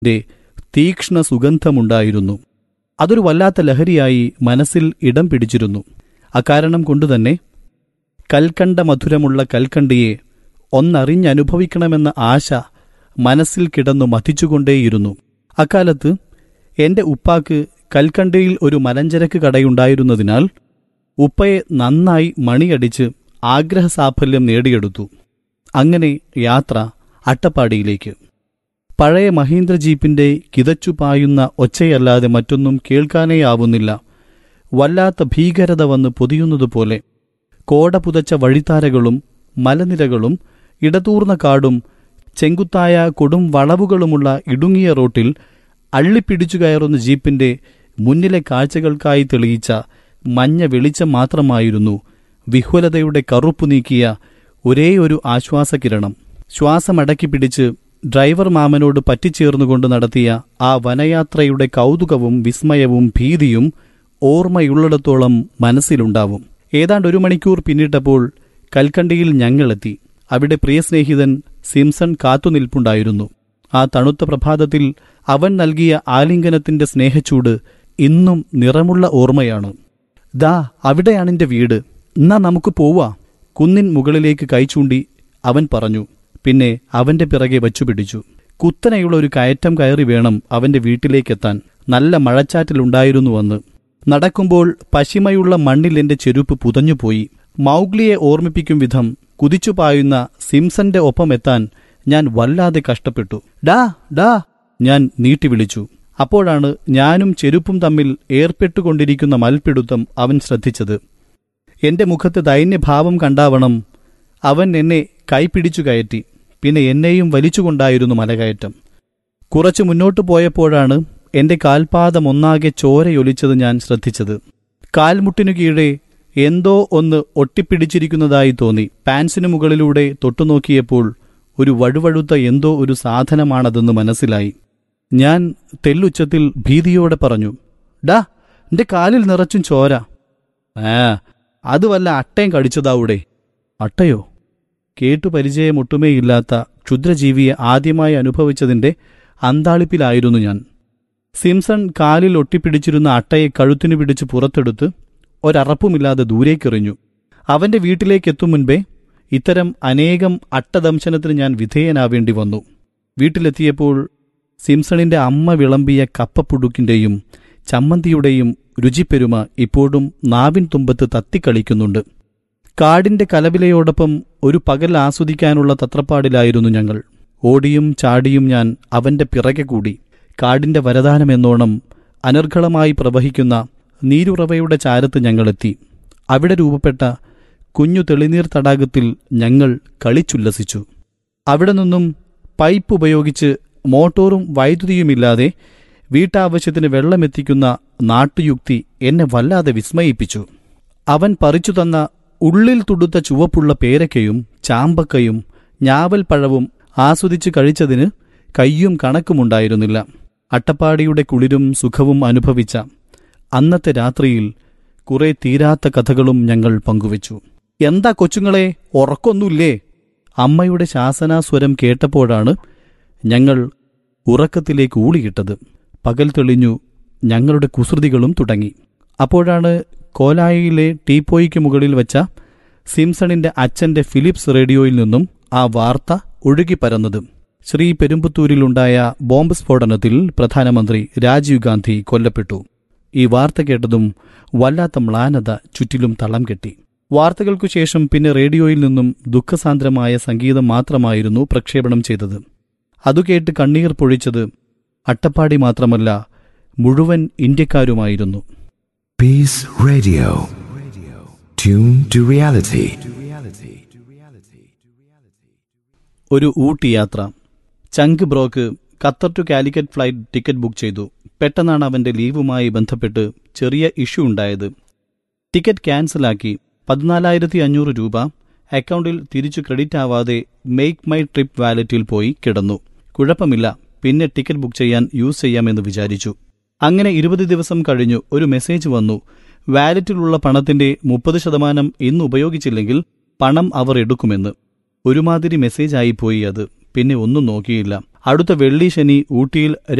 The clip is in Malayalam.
ന്റെ തീക്ഷ്ണ സുഗന്ധമുണ്ടായിരുന്നു അതൊരു വല്ലാത്ത ലഹരിയായി മനസ്സിൽ ഇടം പിടിച്ചിരുന്നു അക്കാരണം കൊണ്ടുതന്നെ കൽക്കണ്ട മധുരമുള്ള കൽക്കണ്ടിയെ ഒന്നറിഞ്ഞനുഭവിക്കണമെന്ന ആശ മനസ്സിൽ കിടന്നു മഥിച്ചുകൊണ്ടേയിരുന്നു അക്കാലത്ത് എന്റെ ഉപ്പാക്ക് കൽക്കണ്ടിയിൽ ഒരു മലഞ്ചരക്ക് കടയുണ്ടായിരുന്നതിനാൽ ഉപ്പയെ നന്നായി മണിയടിച്ച് ആഗ്രഹസാഫല്യം നേടിയെടുത്തു അങ്ങനെ യാത്ര അട്ടപ്പാടിയിലേക്ക് പഴയ മഹീന്ദ്ര ജീപ്പിന്റെ കിതച്ചു പായുന്ന ഒച്ചയല്ലാതെ മറ്റൊന്നും കേൾക്കാനേ ആവുന്നില്ല വല്ലാത്ത ഭീകരത വന്ന് പൊതിയുന്നതുപോലെ കോട പുതച്ച വഴിത്താരകളും മലനിരകളും ഇടതൂർന്ന കാടും ചെങ്കുത്തായ കൊടും വളവുകളുമുള്ള ഇടുങ്ങിയ റോട്ടിൽ അള്ളിപ്പിടിച്ചു കയറുന്ന ജീപ്പിന്റെ മുന്നിലെ കാഴ്ചകൾക്കായി തെളിയിച്ച മഞ്ഞ വെളിച്ചം മാത്രമായിരുന്നു വിഹ്വലതയുടെ കറുപ്പു നീക്കിയ ഒരേയൊരു ആശ്വാസകിരണം ശ്വാസമടക്കി പിടിച്ച് ഡ്രൈവർ മാമനോട് പറ്റിച്ചേർന്നുകൊണ്ട് നടത്തിയ ആ വനയാത്രയുടെ കൗതുകവും വിസ്മയവും ഭീതിയും ഓർമ്മയുള്ളിടത്തോളം മനസ്സിലുണ്ടാവും ഏതാണ്ട് ഒരു മണിക്കൂർ പിന്നിട്ടപ്പോൾ കൽക്കണ്ടിയിൽ ഞങ്ങളെത്തി അവിടെ പ്രിയസ്നേഹിതൻ സിംസൺ കാത്തുനിൽപ്പുണ്ടായിരുന്നു ആ തണുത്ത പ്രഭാതത്തിൽ അവൻ നൽകിയ ആലിംഗനത്തിന്റെ സ്നേഹച്ചൂട് ഇന്നും നിറമുള്ള ഓർമ്മയാണ് ദാ അവിടെയാണെന്റെ വീട് എന്നാ നമുക്ക് പോവാ കുന്നിൻ മുകളിലേക്ക് കൈചൂണ്ടി അവൻ പറഞ്ഞു പിന്നെ അവന്റെ പിറകെ വച്ചുപിടിച്ചു കുത്തനെയുള്ള ഒരു കയറ്റം കയറി വേണം അവന്റെ വീട്ടിലേക്കെത്താൻ നല്ല മഴച്ചാറ്റിലുണ്ടായിരുന്നുവെന്ന് നടക്കുമ്പോൾ പശിമയുള്ള മണ്ണിൽ എന്റെ ചെരുപ്പ് പുതഞ്ഞുപോയി മൗഗ്ലിയെ ഓർമ്മിപ്പിക്കും വിധം കുതിച്ചുപായുന്ന സിംസന്റെ ഒപ്പമെത്താൻ ഞാൻ വല്ലാതെ കഷ്ടപ്പെട്ടു ഡാ ഡാ ഞാൻ നീട്ടിവിളിച്ചു അപ്പോഴാണ് ഞാനും ചെരുപ്പും തമ്മിൽ ഏർപ്പെട്ടുകൊണ്ടിരിക്കുന്ന മൽപ്പിടുത്തം അവൻ ശ്രദ്ധിച്ചത് എന്റെ മുഖത്ത് ദൈന്യഭാവം കണ്ടാവണം അവൻ എന്നെ കൈപിടിച്ചു കയറ്റി പിന്നെ എന്നെയും വലിച്ചുകൊണ്ടായിരുന്നു മലകയറ്റം കുറച്ചു മുന്നോട്ടു പോയപ്പോഴാണ് എന്റെ കാൽപാദം ഒന്നാകെ ചോരയൊലിച്ചത് ഞാൻ ശ്രദ്ധിച്ചത് കാൽമുട്ടിനു കീഴെ എന്തോ ഒന്ന് ഒട്ടിപ്പിടിച്ചിരിക്കുന്നതായി തോന്നി പാൻസിനു മുകളിലൂടെ തൊട്ടുനോക്കിയപ്പോൾ ഒരു വഴുവഴുത്ത എന്തോ ഒരു സാധനമാണതെന്ന് മനസ്സിലായി ഞാൻ തെല്ലുച്ചത്തിൽ ഭീതിയോടെ പറഞ്ഞു ഡാ എന്റെ കാലിൽ നിറച്ചും ചോര ആ അത് വല്ല അട്ടയും കടിച്ചതാവൂടെ അട്ടയോ കേട്ടു പരിചയമൊട്ടുമേയില്ലാത്ത ക്ഷുദ്രജീവിയെ ആദ്യമായി അനുഭവിച്ചതിന്റെ അന്താളിപ്പിലായിരുന്നു ഞാൻ സിംസൺ കാലിൽ ഒട്ടിപ്പിടിച്ചിരുന്ന അട്ടയെ കഴുത്തിനു പിടിച്ച് പുറത്തെടുത്ത് ഒരറപ്പുമില്ലാതെ ദൂരേക്കെറിഞ്ഞു അവന്റെ വീട്ടിലേക്കെത്തും മുൻപേ ഇത്തരം അനേകം അട്ടദംശനത്തിന് ഞാൻ വിധേയനാവേണ്ടി വന്നു വീട്ടിലെത്തിയപ്പോൾ സിംസണിന്റെ അമ്മ വിളമ്പിയ കപ്പപ്പുടുക്കിന്റെയും ചമ്മന്തിയുടെയും രുചിപ്പെരുമ ഇപ്പോഴും നാവിൻ തുമ്പത്ത് തത്തിക്കളിക്കുന്നുണ്ട് കാടിന്റെ കലവിലയോടൊപ്പം ഒരു പകൽ ആസ്വദിക്കാനുള്ള തത്രപ്പാടിലായിരുന്നു ഞങ്ങൾ ഓടിയും ചാടിയും ഞാൻ അവന്റെ പിറകെ കൂടി കാടിന്റെ വരദാനമെന്നോണം അനർഘളമായി പ്രവഹിക്കുന്ന നീരുറവയുടെ ചാരത്ത് ഞങ്ങളെത്തി അവിടെ രൂപപ്പെട്ട കുഞ്ഞു തെളിനീർ തടാകത്തിൽ ഞങ്ങൾ കളിച്ചുല്ലസിച്ചു അവിടെ നിന്നും പൈപ്പ് ഉപയോഗിച്ച് മോട്ടോറും വൈദ്യുതിയുമില്ലാതെ വീട്ടാവശ്യത്തിന് വെള്ളമെത്തിക്കുന്ന നാട്ടുയുക്തി എന്നെ വല്ലാതെ വിസ്മയിപ്പിച്ചു അവൻ പറിച്ചു തന്ന ഉള്ളിൽ തുടുത്ത ചുവപ്പുള്ള പേരക്കയും ചാമ്പക്കയും ഞാവൽ പഴവും ആസ്വദിച്ചു കഴിച്ചതിന് കയ്യും കണക്കുമുണ്ടായിരുന്നില്ല അട്ടപ്പാടിയുടെ കുളിരും സുഖവും അനുഭവിച്ച അന്നത്തെ രാത്രിയിൽ കുറെ തീരാത്ത കഥകളും ഞങ്ങൾ പങ്കുവച്ചു എന്താ കൊച്ചുങ്ങളെ ഉറക്കൊന്നുമില്ലേ അമ്മയുടെ ശാസനാസ്വരം കേട്ടപ്പോഴാണ് ഞങ്ങൾ ഉറക്കത്തിലേക്ക് ഊളിയിട്ടത് പകൽ തെളിഞ്ഞു ഞങ്ങളുടെ കുസൃതികളും തുടങ്ങി അപ്പോഴാണ് കോലായിലെ ടീപ്പോയ്ക്ക് മുകളിൽ വെച്ച സിംസണിന്റെ അച്ഛന്റെ ഫിലിപ്സ് റേഡിയോയിൽ നിന്നും ആ വാർത്ത ഒഴുകിപ്പരന്നത് ശ്രീ പെരുമ്പത്തൂരിലുണ്ടായ ബോംബ് സ്ഫോടനത്തിൽ പ്രധാനമന്ത്രി രാജീവ് ഗാന്ധി കൊല്ലപ്പെട്ടു ഈ വാർത്ത കേട്ടതും വല്ലാത്ത മ്ലാനത ചുറ്റിലും തളം കെട്ടി വാർത്തകൾക്കു ശേഷം പിന്നെ റേഡിയോയിൽ നിന്നും ദുഃഖസാന്ദ്രമായ സംഗീതം മാത്രമായിരുന്നു പ്രക്ഷേപണം ചെയ്തത് അതു കേട്ട് കണ്ണീർ പൊഴിച്ചത് അട്ടപ്പാടി മാത്രമല്ല മുഴുവൻ ഇന്ത്യക്കാരുമായിരുന്നു Peace Radio. Tune to reality. ഒരു ഊട്ടി യാത്ര ചങ്ക് broke Qatar to Calicut flight ticket book ചെയ്തു പെട്ടെന്നാണ് അവന്റെ ലീവുമായി ബന്ധപ്പെട്ട് ചെറിയ ഇഷ്യൂ ഉണ്ടായത് ടിക്കറ്റ് ക്യാൻസലാക്കി പതിനാലായിരത്തി അഞ്ഞൂറ് രൂപ അക്കൗണ്ടിൽ തിരിച്ചു ക്രെഡിറ്റ് ആവാതെ മേക്ക് മൈ ട്രിപ്പ് വാലറ്റിൽ പോയി കിടന്നു കുഴപ്പമില്ല പിന്നെ ടിക്കറ്റ് ബുക്ക് ചെയ്യാൻ യൂസ് ചെയ്യാമെന്ന് വിചാരിച്ചു അങ്ങനെ ഇരുപത് ദിവസം കഴിഞ്ഞു ഒരു മെസ്സേജ് വന്നു വാലറ്റിലുള്ള പണത്തിന്റെ മുപ്പത് ശതമാനം ഇന്ന് ഉപയോഗിച്ചില്ലെങ്കിൽ പണം അവർ എടുക്കുമെന്ന് ഒരുമാതിരി മെസ്സേജ് ആയിപ്പോയി അത് പിന്നെ ഒന്നും നോക്കിയില്ല അടുത്ത വെള്ളി ശനി ഊട്ടിയിൽ